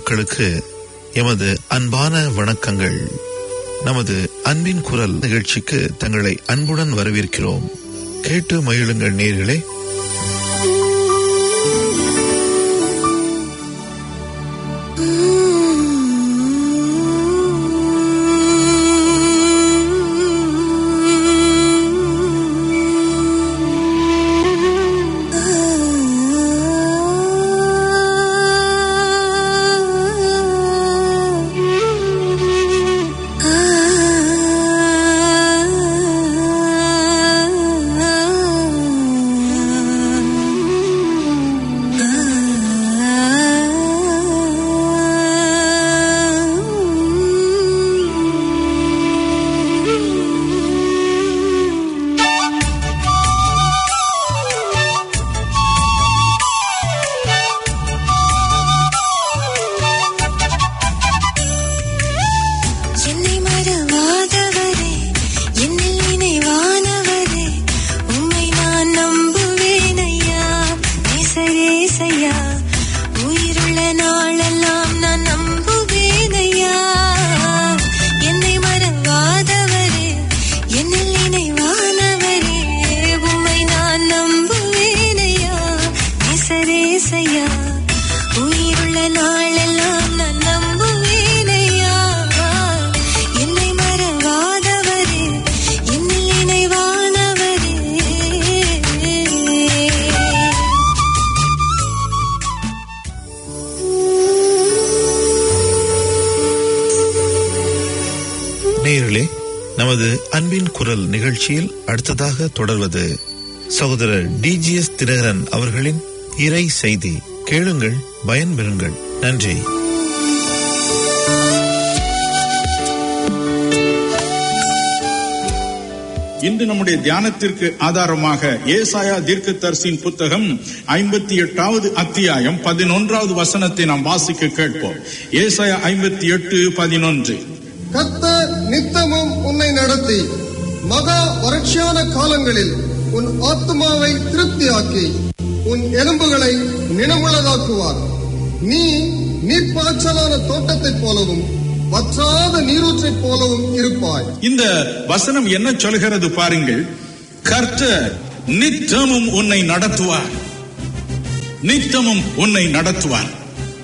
மக்களுக்கு எமது அன்பான வணக்கங்கள் நமது அன்பின் குரல் நிகழ்ச்சிக்கு தங்களை அன்புடன் வரவேற்கிறோம் கேட்டு மகிழுங்கள் நேர்களே என்னை மறவாதவரே என்னில் நினைவானவரே உம்மை நான் நம்புவேன் ஐயா நேசரேசையா உயிருள்ள நாளெல்லாம் நான் நம்புவேன் ஐயா என்னை மறவாதவரே என்னில் நினைவானவரே உம்மை நான் நம்புவேன் ஐயா நேசரேசையா உயிருள்ள நாளெல்லாம் நான் நம்புவேன் ஐயா என்னை மறவாதவரே என்னில் நினைவானவரே நேயர்களே நமது அன்பின் குரல் நிகழ்ச்சியில் அடுத்ததாக தொடர்வது சகோதரர் டிஜிஎஸ் தினகரன் அவர்களின் இறை செய்தி கேளுங்கள் பயன்பெறுங்கள் நன்றி இன்று நம்முடைய தியானத்திற்கு ஆதாரமாக ஏசாயா தீர்க்கதரிசியின் புத்தகம் ஐம்பத்தி எட்டாவது அத்தியாயம் பதினொன்றாவது வசனத்தை நாம் வாசிக்க கேட்போம் ஏசாயா ஐம்பத்தி எட்டு பதினொன்று கர்த்தர் நித்தமும் உன்னை நடத்தி மகா வறட்சியான காலங்களில் உன் ஆத்துமாவை திருப்தியாக்கி உன் எலும்புகளை நினமுள்ளதாக்குவார் நீ நீர்ப்பாய்ச்சலான தோட்டத்தைப் போலவும் வற்றாத நீரூற்றைப் போலவும் இருப்பாய் இந்த வசனம் என்ன சொல்கிறது பாருங்கள் கர்த்தர் நித்தமும் உன்னை நடத்துவார் நித்தமும் உன்னை நடத்துவார்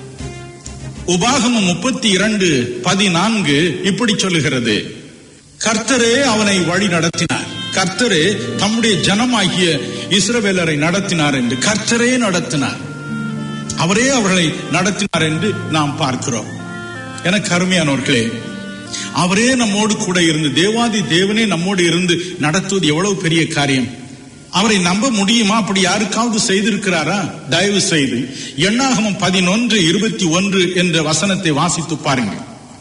உபாகமம் முப்பத்தி இரண்டு பதினான்கு இப்படி சொல்லுகிறது கர்த்தரே அவனை வழி நடத்தினார் கர்த்தரே தம்முடைய ஜனமாகிய இஸ்ரவேலரை நடத்தினார் என்று கர்த்தரே நடத்தினார் அவரே அவர்களை நடத்தினார் என்று நாம் பார்க்கிறோம் எனக்கு அருமையானவர்களே அவரே நம்மோடு கூட இருந்து தேவாதி தேவனே நம்மோடு இருந்து நடத்துவது எவ்வளவு பெரிய காரியம் அவரை நம்ப முடியுமா அப்படி யாருக்காவது செய்திருக்கிறாரா தயவு செய்து எண்ணாகமம் பதினொன்று இருபத்தி ஒன்று என்ற வசனத்தை வாசித்து பாருங்கள்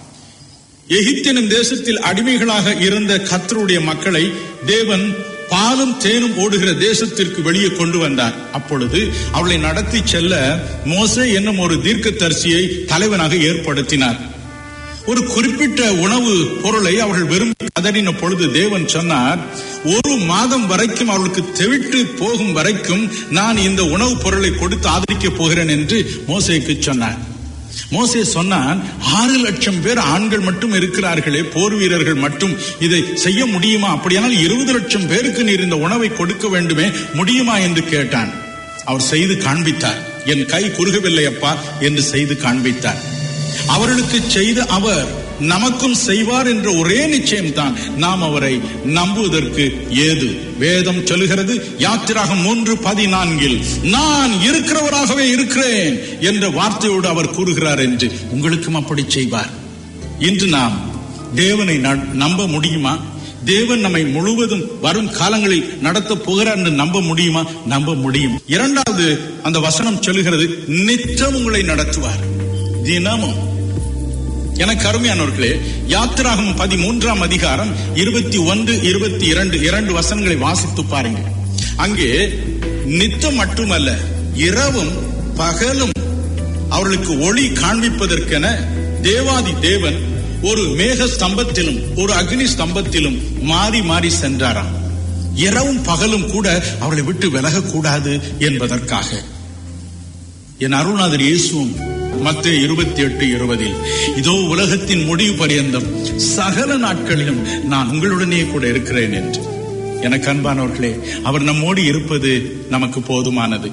எகிப்தினும் தேசத்தில் அடிமைகளாக இருந்த கத்தருடைய மக்களை தேவன் பாலும் தேனும் ஓடுகிற தேசத்திற்கு வெளியே கொண்டு வந்தார் அப்பொழுது அவளை நடத்தி செல்ல மோசே என்னும் ஒரு தீர்க்கதரிசியை தலைவனாக ஏற்படுத்தினார் ஒரு குறிப்பிட்ட உணவு பொருளை அவர்கள் விரும்பி கதறின பொழுது தேவன் சொன்னார் ஒரு மாதம் வரைக்கும் அவர்களுக்கு தெவிட்டு போகும் வரைக்கும் நான் இந்த உணவுப் பொருளை கொடுத்து ஆதரிக்கப் போகிறேன் என்று மோசேக்கு சொன்னார் மோசே சொன்னான் ஆறு லட்சம் பேர் ஆண்கள் மட்டும் இருக்கிறார்களே போர் வீரர்கள் மட்டும் இதை செய்ய முடியுமா அப்படியானால் இருபது லட்சம் பேருக்கு நீர் இந்த உணவை கொடுக்க வேண்டுமே முடியுமா என்று கேட்டான் அவர் செய்து காண்பித்தார் என் கை குறுகவில்லை அப்பா என்று செய்து காண்பித்தார் அவர்களுக்கு செய்த அவர் நமக்கும் செய்வார் என்ற ஒரே நிச்சயம்தான் நாம் அவரை நம்புவதற்கு ஏது வேதம் சொல்லுகிறது யாத்திராகம் மூன்று பதினான்கில் நான் இருக்கிறவராகவே இருக்கிறேன் என்ற வார்த்தையோடு அவர் கூறுகிறார் என்று உங்களுக்கும் அப்படி செய்வார் இன்று நாம் தேவனை ந- நம்ப முடியுமா தேவன் நம்மை முழுவதும் வரும் காலங்களில் நடத்த போகிறார் என்று நம்ப முடியுமா நம்ப முடியும் இரண்டாவது அந்த வசனம் சொல்லுகிறது நித்தம் உங்களை நடத்துவார் தினமும் எனக்கு அருமையானவர்களே யாத்திராகம் பதிமூன்றாம் அதிகாரம் இருபத்தி ஒன்று இருபத்தி இரண்டு இரண்டு வசனங்களை வாசித்து பாருங்க அங்கே நித்தம் மட்டுமல்ல இரவும் பகலும் அவர்களுக்கு ஒளி காண்பிப்பதற்கென தேவாதி தேவன் ஒரு மேக ஸ்தம்பத்திலும் ஒரு அக்னி ஸ்தம்பத்திலும் மாறி மாறி சென்றாராம் இரவும் பகலும் கூட அவளை விட்டு விலகக்கூடாது என்பதற்காக என் அருள்நாதர் இயேசுவும் மத்திய இருபத்தி எட்டு இருபதில் இதோ உலகத்தின் முடிவு பரியந்தம் சகல நாட்களிலும் நான் உங்களுடனே கூட இருக்கிறேன் என்று எனக்கு அன்பானவர்களே அவர் நம்மோடு இருப்பது நமக்கு போதுமானது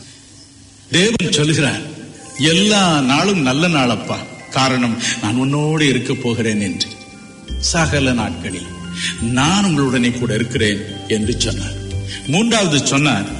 தேவன் சொல்கிறார் எல்லா நாளும் நல்ல நாளப்பா காரணம் நான் உன்னோடு இருக்க போகிறேன் என்று சகல நாட்களில் நான் உங்களுடனே கூட இருக்கிறேன் என்று சொன்னார் மூன்றாவது சொன்னார்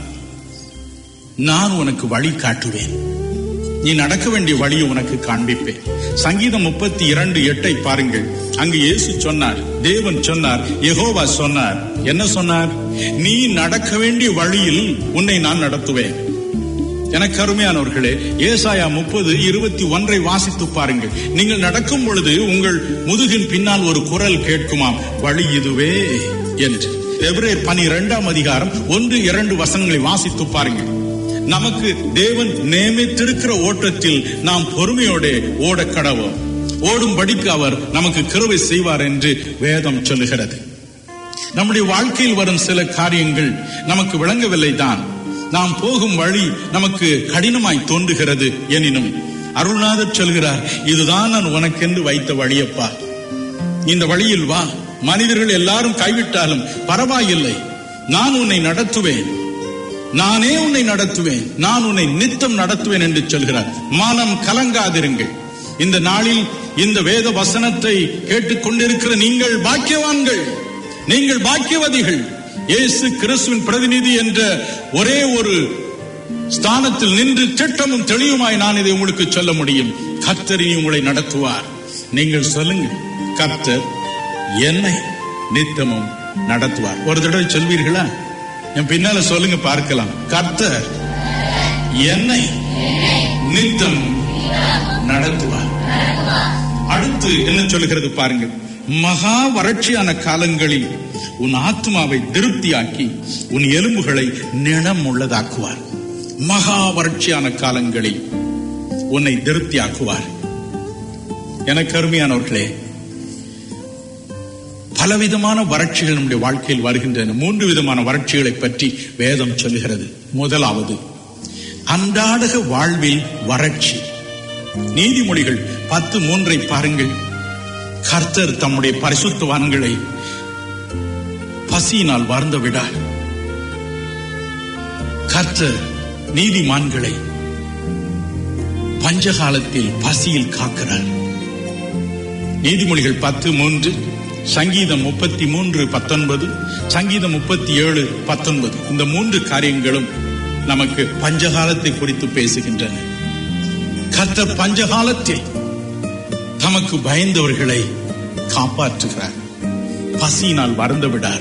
நான் உனக்கு வழி காட்டுவேன் நீ நடக்க வேண்டிய வழியை உனக்கு காண்பிப்பேன் சங்கீதம் முப்பத்தி இரண்டு எட்டை பாருங்கள் அங்கு இயேசு சொன்னார் தேவன் சொன்னார் யெகோவா சொன்னார் என்ன சொன்னார் நீ நடக்க வேண்டிய வழியில் உன்னை நான் நடத்துவேன் எனக்கு அருமையானவர்களே ஏசாயா முப்பது இருபத்தி ஒன்றை வாசித்து பாருங்கள் நீங்கள் நடக்கும் பொழுது உங்கள் முதுகின் பின்னால் ஒரு குரல் கேட்குமாம் வழி இதுவே என்று எபிரேர் பனிரெண்டாம் அதிகாரம் ஒன்று இரண்டு வசனங்களை வாசித்து பாருங்கள் நமக்கு தேவன் நியமித்திருக்கிற ஓட்டத்தில் நாம் பொறுமையோட ஓட கடவோம் ஓடும்படிக்கு அவர் நமக்கு கிருவை செய்வார் என்று வேதம் சொல்லுகிறது நம்முடைய வாழ்க்கையில் வரும் சில காரியங்கள் நமக்கு விளங்கவில்லை தான் நாம் போகும் வழி நமக்கு கடினமாய் தோன்றுகிறது எனினும் அருள்நாதர் சொல்கிறார் இதுதான் நான் உனக்கென்று வைத்த வழியப்பா இந்த வழியில் வா மனிதர்கள் எல்லாரும் கைவிட்டாலும் பரவாயில்லை நான் உன்னை நடத்துவேன் நானே உன்னை நடத்துவேன் நான் உன்னை நித்தம் நடத்துவேன் என்று சொல்கிறார் மனம் கலங்காதிருங்கள் இந்த நாளில் இந்த வேத வசனத்தை கேட்டுக்கொண்டிருக்கிற நீங்கள் பாக்கியவான்கள் நீங்கள் பாக்கியவதிகள் இயேசு கிறிஸ்துவின் பிரதிநிதி என்ற ஒரே ஒரு ஸ்தானத்தில் நின்று திட்டமும் தெளிவுமாய் நான் இதை உங்களுக்கு சொல்ல முடியும் கர்த்தர் இனி உங்களை நடத்துவார் நீங்கள் சொல்லுங்க கர்த்தர் என்னை நித்தமும் நடத்துவார் ஒரு தடவை சொல்வீர்களா என் பின்னால சொல்லுங்க பார்க்கலாம் கர்த்தர் என்னை நித்தம் நடத்துவார் அடுத்து என்ன சொல்லுகிறது பாருங்கள் மகா வறட்சியான காலங்களில் உன் ஆத்மாவை திருப்தியாக்கி உன் எலும்புகளை நிலம் உள்ளதாக்குவார் மகா வறட்சியான காலங்களில் உன்னை திருப்தியாக்குவார் எனக்கு அருமையானவர்களே பலவிதமான வறட்சிகள் நம்முடைய வாழ்க்கையில் வருகின்றன மூன்று விதமான வறட்சிகளை பற்றி வேதம் சொல்கிறது முதலாவது அன்றாடக வாழ்வில் வறட்சி நீதிமொழிகள் பத்து மூன்றை பாருங்கள் கர்த்தர் தம்முடைய பரிசுத்தவான்களை பசியினால் வாழ்ந்து விடார் கர்த்தர் நீதிமான்களை பஞ்சகாலத்தில் பசியில் காக்கிறார் நீதிமொழிகள் பத்து மூன்று சங்கீதம் முப்பத்தி மூன்று பத்தொன்பது சங்கீதம் முப்பத்தி ஏழு பத்தொன்பது இந்த மூன்று காரியங்களும் நமக்கு பஞ்சகாலத்தை குறித்து பேசுகின்றன கர்த்தர் பஞ்சகாலத்தில் தமக்கு பயந்தவர்களை காப்பாற்றுகிறார் பசியினால் வறந்து விடார்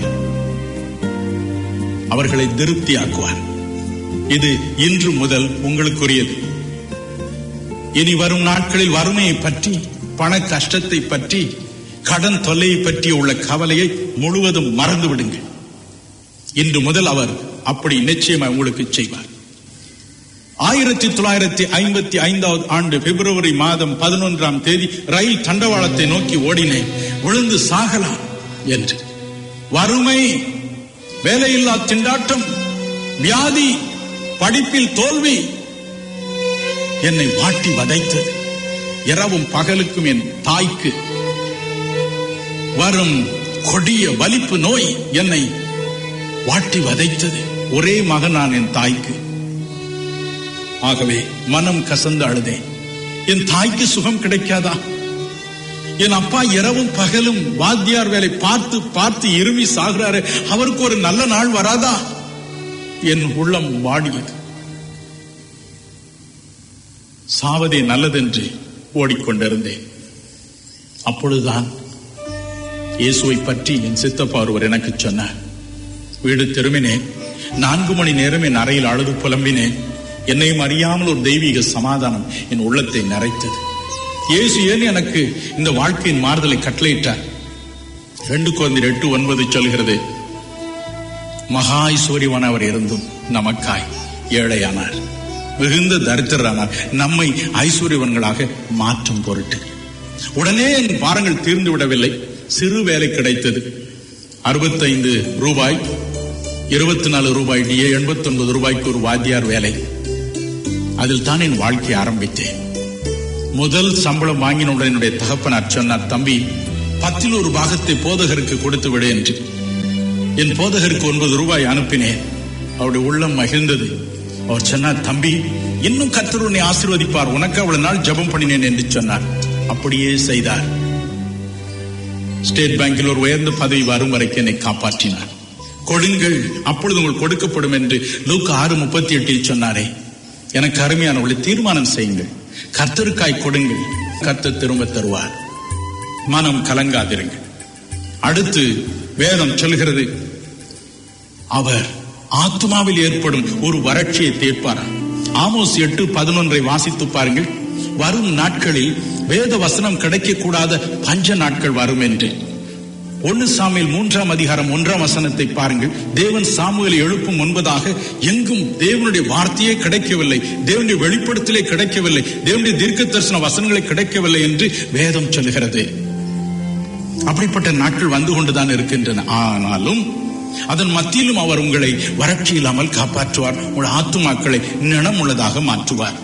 அவர்களை திருப்தியாக்குவார் இது இன்று முதல் உங்களுக்குரியது இனி வரும் நாட்களில் வறுமையை பற்றி பண கஷ்டத்தை பற்றி கடன் தொல்லையை பற்றி உள்ள கவலையை முழுவதும் மறந்து விடுங்கள் இன்று முதல் அவர் அப்படி நிச்சயமாக உங்களுக்கு செய்வார் ஆயிரத்தி தொள்ளாயிரத்தி ஐம்பத்தி ஐந்தாவது ஆண்டு பிப்ரவரி மாதம் பதினொன்றாம் தேதி ரயில் தண்டவாளத்தை நோக்கி ஓடினேன் விழுந்து சாகலாம் என்று வறுமை வேலையில்லா திண்டாட்டம் வியாதி படிப்பில் தோல்வி என்னை வாட்டி வதைத்தது இரவும் பகலுக்கும் என் தாய்க்கு வரும் கொடிய வலிப்பு நோய் என்னை வாட்டி வதைத்தது ஒரே மகனான் என் தாய்க்கு ஆகவே மனம் கசந்து அழுதேன் என் தாய்க்கு சுகம் கிடைக்காதா என் அப்பா இரவும் பகலும் வாத்தியார் வேலை பார்த்து பார்த்து இருமி சாகுறாரு அவருக்கு ஒரு நல்ல நாள் வராதா என் உள்ளம் வாடியது சாவதே நல்லதென்று ஓடிக்கொண்டிருந்தேன் அப்பொழுதுதான் இயேசுவை பற்றி என் சித்தப்பா ஒருவர் எனக்கு சொன்னார் வீடு திரும்பினேன் நான்கு மணி நேரம் என் அறையில் அழுது புலம்பினேன் என்னையும் அறியாமல் ஒரு தெய்வீக சமாதானம் என் உள்ளத்தை நிறைத்தது இயேசு ஏன் எனக்கு இந்த வாழ்க்கையின் மாறுதலை கட்டளையிட்டார் ரெண்டு குழந்தை எட்டு ஒன்பது சொல்கிறது மகா ஐஸ்வர்யவானவர் இருந்தும் நமக்காய் ஏழையானார் மிகுந்த தரித்திரரானார் நம்மை ஐஸ்வர்யவன்களாக மாற்றும் பொருட்டு உடனே என் பாரங்கள் தீர்ந்து விடவில்லை சிறு வேலை கிடைத்தது அறுபத்தைந்து ரூபாய் இருபத்தி நாலு ரூபாய் டிஏ எண்பத்தி ஒன்பது ரூபாய்க்கு ஒரு வாத்தியார் வேலை அதில் தான் என் வாழ்க்கையை ஆரம்பித்தேன் முதல் சம்பளம் வாங்கினவுடன் என்னுடைய தகப்பனார் சொன்னார் தம்பி பத்தில் ஒரு பாகத்தை போதகருக்கு கொடுத்து விடு என்று என் போதகருக்கு ஒன்பது ரூபாய் அனுப்பினேன் அவருடைய உள்ளம் மகிழ்ந்தது அவர் சொன்னார் தம்பி இன்னும் கர்த்தர் உன்னை ஆசீர்வதிப்பார் உனக்கு அவ்வளவு நாள் ஜெபம் பண்ணினேன் என்று சொன்னார் அப்படியே செய்தார் ஸ்டேட் பேங்கில் ஒரு உயர்ந்த பதவி வரும் வரைக்கும் என்னை காப்பாற்றினார் கொடுங்கள் அப்பொழுது உங்களுக்கு கொடுக்கப்படும் என்று லூக்கு ஆறு முப்பத்தி எட்டில் சொன்னாரே எனக்கு அருமையானவர்களை தீர்மானம் செய்யுங்கள் கர்த்தருக்காய் கொடுங்கள் கர்த்தர் திரும்ப தருவார் மனம் கலங்காதிருங்கள் அடுத்து வேதம் சொல்கிறது அவர் ஆத்மாவில் ஏற்படும் ஒரு வறட்சியை தீர்ப்பாராம் ஆமோஸ் எட்டு பதினொன்றை வாசித்து பாருங்கள் வரும் நாட்களில் வேத வசனம் கிடைக்கக்கூடாத பஞ்ச நாட்கள் வரும் என்று ஒன்னு சாமியில் மூன்றாம் அதிகாரம் ஒன்றாம் வசனத்தை பாருங்கள் தேவன் சாமுவேலை எழுப்பும் முன்பதாக எங்கும் தேவனுடைய வார்த்தையே கிடைக்கவில்லை தேவனுடைய வெளிப்படுத்தலே கிடைக்கவில்லை தேவனுடைய தீர்க்க தரிசன வசனங்களே கிடைக்கவில்லை என்று வேதம் சொல்கிறது அப்படிப்பட்ட நாட்கள் வந்து கொண்டுதான் இருக்கின்றன ஆனாலும் அதன் மத்தியிலும் அவர் உங்களை வறட்சி இல்லாமல் காப்பாற்றுவார் உங்கள் ஆத்துமாக்களை நினம் உள்ளதாக மாற்றுவார்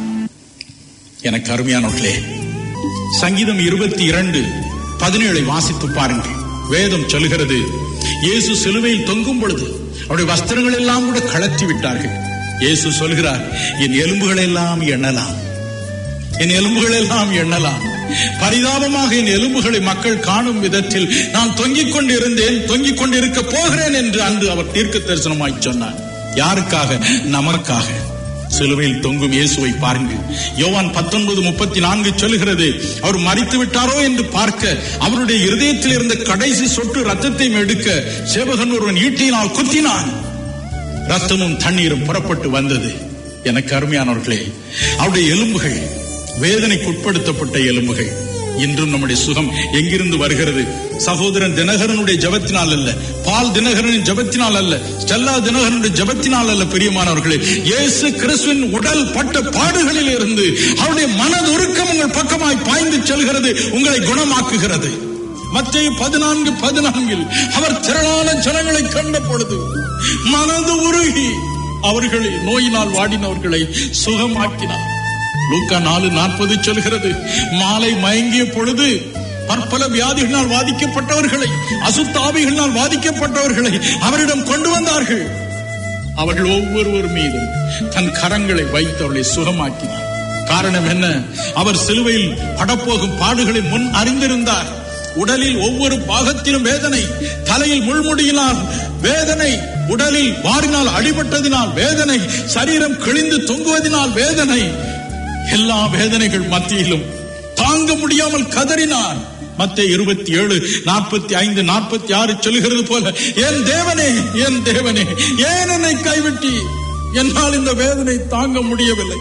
எனக்கு அருமையானவர்களே சங்கீதம் இருபத்தி இரண்டு பதினேழை வாசித்து பாருங்கள் வேதம் சொல்கிறது இயேசு சிலுவையில் தொங்கும் பொழுது அவருடைய வஸ்திரங்கள் எல்லாம் கூட கழற்றி விட்டார்கள் இயேசு சொல்கிறார் என் எலும்புகளை எல்லாம் எண்ணலாம் என் எலும்புகள் எல்லாம் எண்ணலாம் பரிதாபமாக என் எலும்புகளை மக்கள் காணும் விதத்தில் நான் தொங்கிக் கொண்டிருந்தேன் தொங்கிக் கொண்டிருக்க போகிறேன் என்று அன்று அவர் தீர்க்க தரிசனமாய் சொன்னார் யாருக்காக நமக்காக சிலுவையில் தொங்கும் இயேசுவை பாருங்கள் யோவான் பத்தொன்பது முப்பத்தி நான்கு சொல்கிறது அவர் மறித்து விட்டாரோ என்று பார்க்க அவருடைய இருதயத்தில் இருந்த கடைசி சொட்டு ரத்தத்தையும் எடுக்க சேவகன் ஒருவன் ஈட்டியினால் குத்தினான் ரத்தமும் தண்ணீரும் புறப்பட்டு வந்தது எனக்கு அருமையானவர்களே அவருடைய எலும்புகள் வேதனைக்கு உட்படுத்தப்பட்ட எலும்புகள் இன்றும் நம்முடைய சுகம் எங்கிருந்து வருகிறது சகோதரன் தினகரனுடைய ஜபத்தினால் அல்ல பால் தினகரனின் ஜபத்தினால் அல்ல ஸ்டெல்லா தினகரனுடைய ஜபத்தினால் அல்ல பிரியமானவர்களே இயேசு கிறிஸ்துவின் உடல் பட்ட பாடுகளில் இருந்து அவருடைய மனதுருக்கம் உங்கள் பக்கமாய் பாய்ந்து செல்கிறது உங்களை குணமாக்குகிறது மத்திய பதினான்கு பதினான்கில் அவர் திரளான ஜனங்களை கண்ட பொழுது மனது உருகி அவர்களை நோயினால் வாடினவர்களை சுகமாக்கினார் லூக்கா நாலு நாற்பது சொல்கிறது மாலை மயங்கிய பொழுது பற்பல வியாதிகளால் வாதிக்கப்பட்டவர்களை அசுத்தாவிகளால் வாதிக்கப்பட்டவர்களை அவரிடம் கொண்டு வந்தார்கள் அவர்கள் ஒவ்வொருவர் மீதும் தன் கரங்களை வைத்து அவர்களை சுகமாக்கினார் காரணம் என்ன அவர் சிலுவையில் படப்போகும் பாடுகளை முன் அறிந்திருந்தார் உடலில் ஒவ்வொரு பாகத்திலும் வேதனை தலையில் முள்முடியினால் வேதனை உடலில் வாரினால் அடிபட்டதினால் வேதனை சரீரம் கிழிந்து தொங்குவதினால் வேதனை எல்லா வேதனைகள் மத்தியிலும் தாங்க முடியாமல் கதறினார் மத்திய இருபத்தி ஏழு நாற்பத்தி ஐந்து நாற்பத்தி ஆறு சொல்கிறது போல என் தேவனே என் தேவனே ஏன் என்னை கைவிட்டி என்னால் இந்த வேதனை தாங்க முடியவில்லை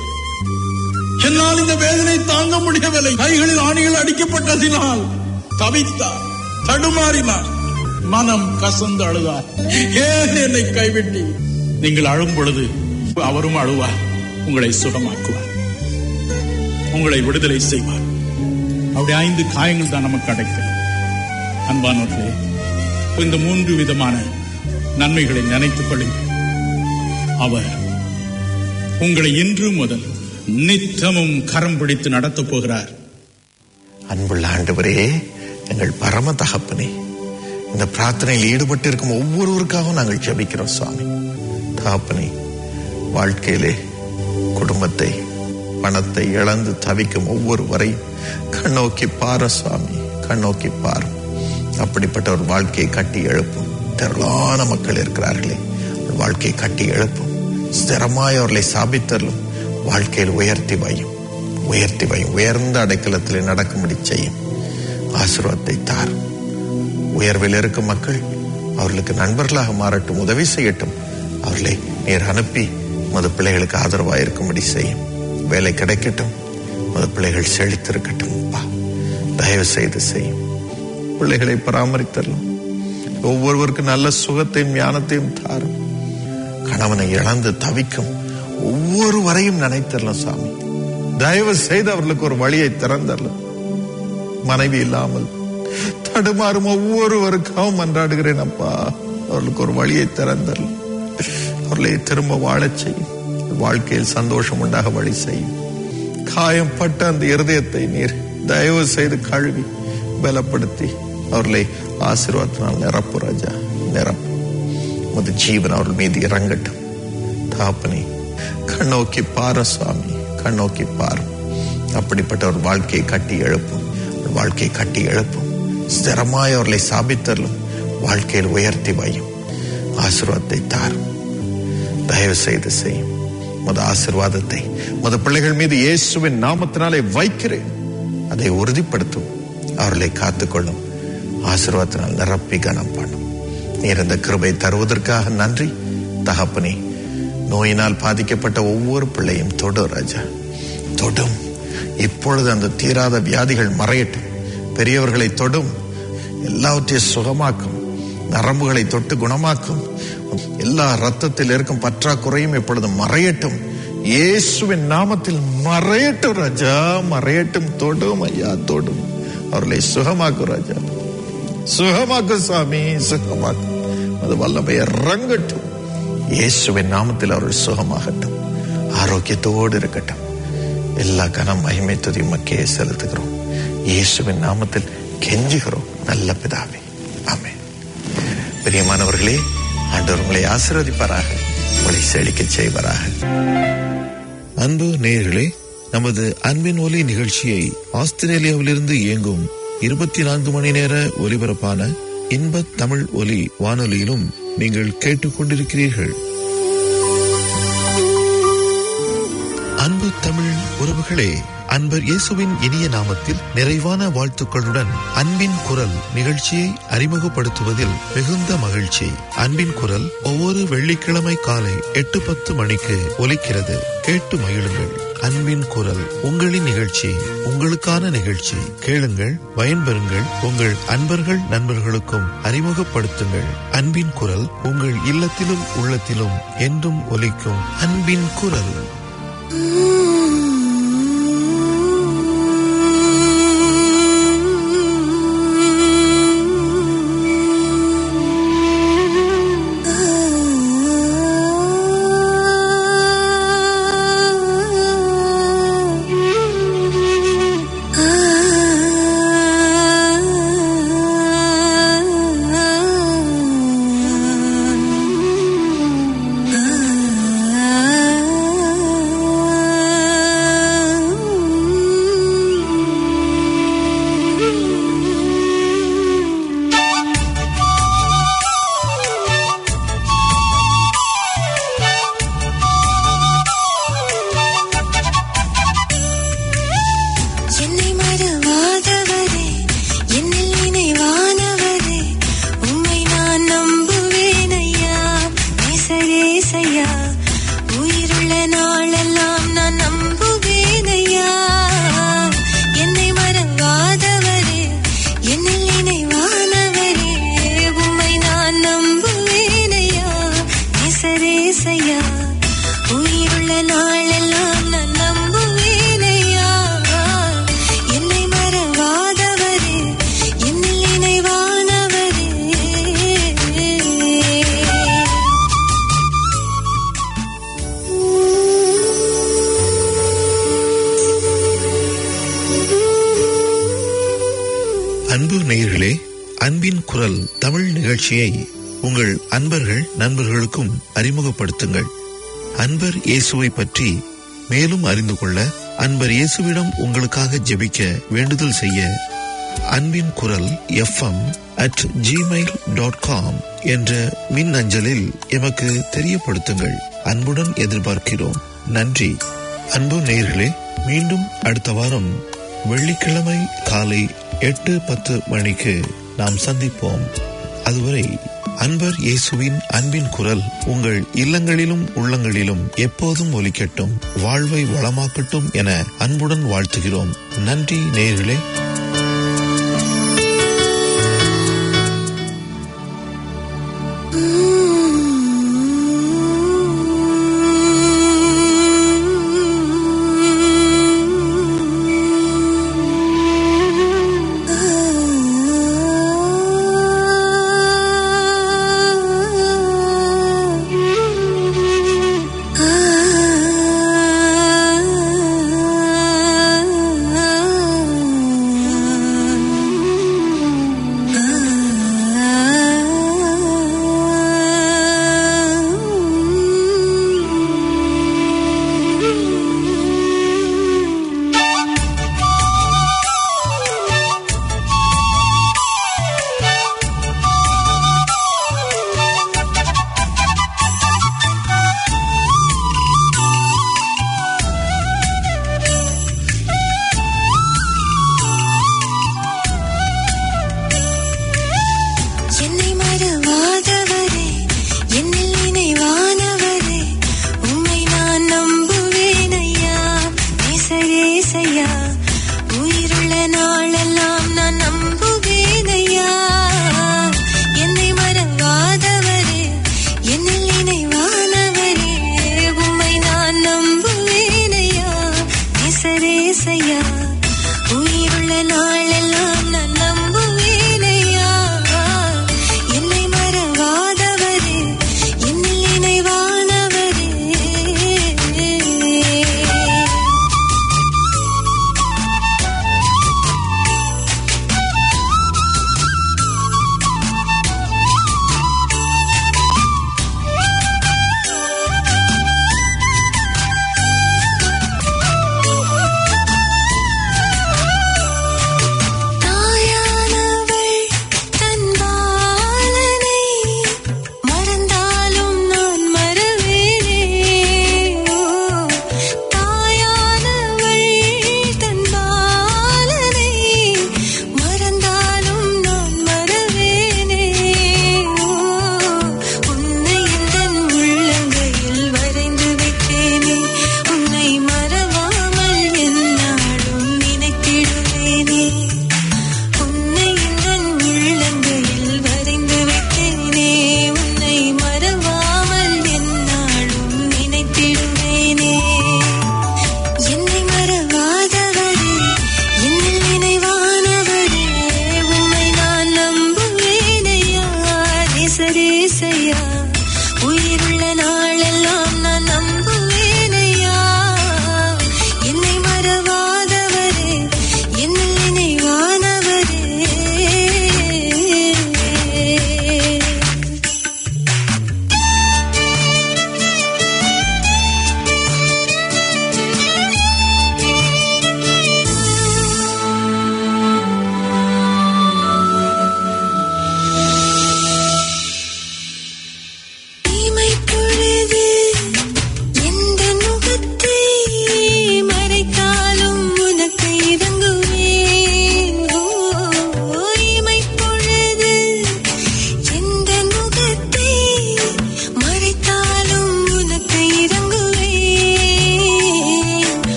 என்னால் இந்த வேதனை தாங்க முடியவில்லை கைகளில் ஆணிகள் அடிக்கப்பட்டதினால் தவித்தார் தடுமாறினார் மனம் கசந்து அழுதார் ஏன் என்னை கைவிட்டி நீங்கள் அழும் பொழுது அவரும் அழுவார் உங்களை சுகமாக்குவார் உங்களை விடுதலை செய்வார் அவருடைய ஐந்து காயங்கள் தான் நமக்கு கிடைக்கும் அன்பானவர்களே இந்த மூன்று விதமான நன்மைகளை நினைத்துக் கொள்ளுங்கள் அவர் உங்களை இன்று முதல் நித்தமும் கரம் பிடித்து நடத்தப் போகிறார் அன்புள்ள ஆண்டவரே எங்கள் பரம தகப்பனே இந்த பிரார்த்தனையில் ஈடுபட்டு இருக்கும் ஒவ்வொருவருக்காகவும் நாங்கள் ஜெபிக்கிறோம் சுவாமி தகப்பனே வாழ்க்கையிலே குடும்பத்தை பணத்தை இழந்து தவிக்கும் ஒவ்வொருவரையும் கண்ணோக்கி பார சுவாமி கண்ணோக்கி பாரும் அப்படிப்பட்ட ஒரு வாழ்க்கையை கட்டி எழுப்பும் திரளான மக்கள் இருக்கிறார்களே ஒரு வாழ்க்கையை கட்டி எழுப்பும் ஸ்திரமாய் அவர்களை சாபித்தரலும் வாழ்க்கையில் உயர்த்தி வையும் உயர்த்தி வையும் உயர்ந்த அடைக்கலத்தில் நடக்கும்படி செய்யும் ஆசீர்வாதத்தை தாரும் உயர்வில் இருக்கும் மக்கள் அவர்களுக்கு நண்பர்களாக மாறட்டும் உதவி செய்யட்டும் அவர்களை நேர் அனுப்பி மது பிள்ளைகளுக்கு ஆதரவாக இருக்கும்படி செய்யும் வேலை கிடைக்கட்டும் மது பிள்ளைகள் செழித்திருக்கட்டும் அப்பா தயவு செய்து செய்யும் பிள்ளைகளை பராமரித்தரலும் ஒவ்வொருவருக்கும் நல்ல சுகத்தையும் ஞானத்தையும் தாரும் கணவனை இழந்து தவிக்கும் ஒவ்வொருவரையும் நினைத்தரலாம் சாமி தயவு செய்து அவர்களுக்கு ஒரு வழியை திறந்தரலாம் மனைவி இல்லாமல் தடுமாறும் ஒவ்வொருவருக்காகவும் மன்றாடுகிறேன் அப்பா அவர்களுக்கு ஒரு வழியை திறந்தரலாம் அவர்களை திரும்ப வாழச் செய்யும் வாழ்க்கையில் சந்தோஷம் உண்டாக வழி செய்யும் காயம்பட்ட அந்த இருதயத்தை நீர் தயவு செய்து கழுவி பலப்படுத்தி அவர்களை ஆசீர்வாதத்தினால் நிரப்பு ராஜா நிரப்பு உமது ஜீவன் அவர்கள் மீது இறங்கட்டும் தாப்பனே கண்ணோக்கி பாரு சுவாமி கண்ணோக்கி பாரு அப்படிப்பட்ட ஒரு வாழ்க்கையை கட்டி எழுப்பும் ஒரு வாழ்க்கையை கட்டி எழுப்பும் ஸ்திரமாய் அவர்களை சாபித்தரலும் வாழ்க்கையில் உயர்த்தி வையும் ஆசீர்வாதத்தை தாரும் தயவு செய்து செய்யும் மத ஆசீர்வாதத்தை மத பிள்ளைகள் மீது இயேசுவின் நாமத்தினாலே வைக்கிறேன் அதை உறுதிப்படுத்தும் அவர்களை காத்துக்கொள்ளும் ஆசீர்வாதத்தினால் நிரப்பி கனம் பண்ணும் நீர் இந்த கிருபை தருவதற்காக நன்றி தகப்பனே நோயினால் பாதிக்கப்பட்ட ஒவ்வொரு பிள்ளையும் தொடு ராஜா தொடும் இப்பொழுது அந்த தீராத வியாதிகள் மறையட்டும் பெரியவர்களை தொடும் எல்லாவற்றையும் சுகமாக்கும் நரம்புகளை தொட்டு குணமாக்கும் எல்லா ரத்தத்தில் இருக்கும் பற்றாக்குறையும் இப்பொழுது மறையட்டும் இயேசுவின் நாமத்தில் மறையட்டும் ராஜா மறையட்டும் தொடும் ஐயா தொடும் அவர்களை சுகமாக்கும் ராஜா சுகமாக்கும் சாமி சுகமாக்கும் அது வல்லமை இறங்கட்டும் இயேசுவின் நாமத்தில் அவர்கள் சுகமாகட்டும் ஆரோக்கியத்தோடு இருக்கட்டும் எல்லா கனம் மகிமை துதி மக்கே செலுத்துகிறோம் இயேசுவின் நாமத்தில் கெஞ்சுகிறோம் நல்ல பிதாவே ஆமென் பிரியமானவர்களே ஆண்டவர் உங்களை ஆசீர்வதிப்பாராக உங்களை செழிக்க செய்வாராக அன்பு நேயர்களே நமது அன்பின் ஒலி நிகழ்ச்சியை ஆஸ்திரேலியாவிலிருந்து இயங்கும் இருபத்தி நான்கு மணி நேர ஒலிபரப்பான இன்ப தமிழ் ஒலி வானொலியிலும் நீங்கள் கேட்டுக்கொண்டிருக்கிறீர்கள் அன்பு தமிழ் உறவுகளே அன்பர் இயேசுவின் இனிய நாமத்தில் நிறைவான வாழ்த்துக்களுடன் அன்பின் குரல் நிகழ்ச்சியை அறிமுகப்படுத்துவதில் மிகுந்த மகிழ்ச்சி அன்பின் குரல் ஒவ்வொரு வெள்ளிக்கிழமை காலை எட்டு பத்து மணிக்கு ஒலிக்கிறது கேட்டு மகிழுங்கள் அன்பின் குரல் உங்களின் நிகழ்ச்சி உங்களுக்கான நிகழ்ச்சி கேளுங்கள் பயன்பெறுங்கள் உங்கள் அன்பர்கள் நண்பர்களுக்கும் அறிமுகப்படுத்துங்கள் அன்பின் குரல் உங்கள் இல்லத்திலும் உள்ளத்திலும் என்றும் ஒலிக்கும் அன்பின் குரல் என்னை மறவாதவரே என்னில் நினைவானவரே உம்மை நான் நம்புவேன் ஐயா நேசரேசையா உயிருள்ள நாளெல்லாம் நான் நம்புவேன் ஐயா என்னை மறவாதவரே என்னில் நினைவானவரே உம்மை நான் நம்புவேன் ஐயா நேசரேசையா உயிருள்ள நாளெல்லாம் நான் நம்புவேன் ஐயா என்னை மறவாதவரே என்னில் நினைவானவரே அன்பு நேயர்களே அன்பின் குரல் தமிழ் நிகழ்ச்சியை உங்கள் அன்பர்கள் நண்பர்களுக்கும் அறிமுகப்படுத்துங்கள் அன்பர் இயேசுவை பற்றி மேலும் அறிந்து கொள்ள அன்பர் இயேசுவிடம் உங்களுக்காக ஜெபிக்க வேண்டுதல் செய்ய அன்பின் குரல் FM at Gmail dot com என்ற மின் அஞ்சலில் எமக்கு தெரியப்படுத்துங்கள் அன்புடன் எதிர்பார்க்கிறோம் நன்றி அன்பு நேயர்களே மீண்டும் அடுத்த வாரம் வெள்ளிக்கிழமை காலை எட்டு பத்து மணிக்கு நாம் சந்திப்போம் அதுவரை அன்பர் இயேசுவின் அன்பின் குரல் உங்கள் இல்லங்களிலும் உள்ளங்களிலும் எப்போதும் ஒலிக்கட்டும் வாழ்வை வளமாக்கட்டும் என அன்புடன் வாழ்த்துகிறோம் நன்றி நேயர்களே